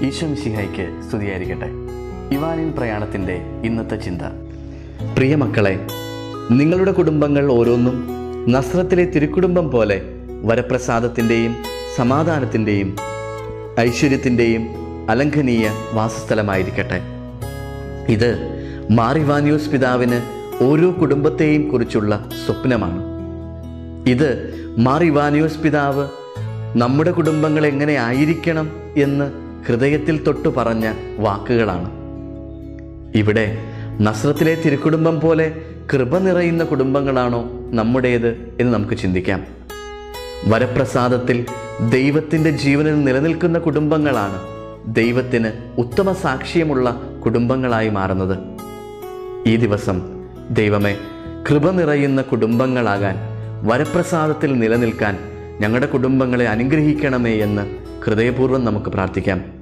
ഈശോ മിശിഹായ്ക്ക് സ്തുതിയായിരിക്കട്ടെ ഇവാനിൻ പ്രയാണത്തിൻ്റെ ഇന്നത്തെ ചിന്ത പ്രിയ മക്കളെ നിങ്ങളുടെ കുടുംബങ്ങൾ ഓരോന്നും നസ്രത്തിലെ തിരുക്കുടുംബം പോലെ വരപ്രസാദത്തിൻ്റെയും സമാധാനത്തിൻ്റെയും ഐശ്വര്യത്തിൻ്റെയും അലംഘനീയ വാസസ്ഥലമായിരിക്കട്ടെ ഇത് മാറിവാനിയോസ് പിതാവിന് ഓരോ കുടുംബത്തെയും കുറിച്ചുള്ള സ്വപ്നമാണ് ഇത് മാറിവാനിയോസ് പിതാവ് നമ്മുടെ കുടുംബങ്ങൾ എങ്ങനെ ആയിരിക്കണം എന്ന് ഹൃദയത്തിൽ തൊട്ടു പറഞ്ഞ വാക്കുകളാണ് ഇവിടെ നസ്രത്തിലെ തിരുക്കുടുംബം പോലെ കൃപ നിറയുന്ന കുടുംബങ്ങളാണോ നമ്മുടേത് എന്ന് നമുക്ക് ചിന്തിക്കാം വരപ്രസാദത്തിൽ ദൈവത്തിൻ്റെ ജീവനിൽ നിലനിൽക്കുന്ന കുടുംബങ്ങളാണ് ദൈവത്തിന് ഉത്തമ സാക്ഷ്യമുള്ള കുടുംബങ്ങളായി മാറുന്നത് ഈ ദിവസം ദൈവമേ കൃപ നിറയുന്ന കുടുംബങ്ങളാകാൻ വരപ്രസാദത്തിൽ നിലനിൽക്കാൻ ഞങ്ങളുടെ കുടുംബങ്ങളെ അനുഗ്രഹിക്കണമേ എന്ന് ഹൃദയപൂർവ്വം നമുക്ക് പ്രാർത്ഥിക്കാം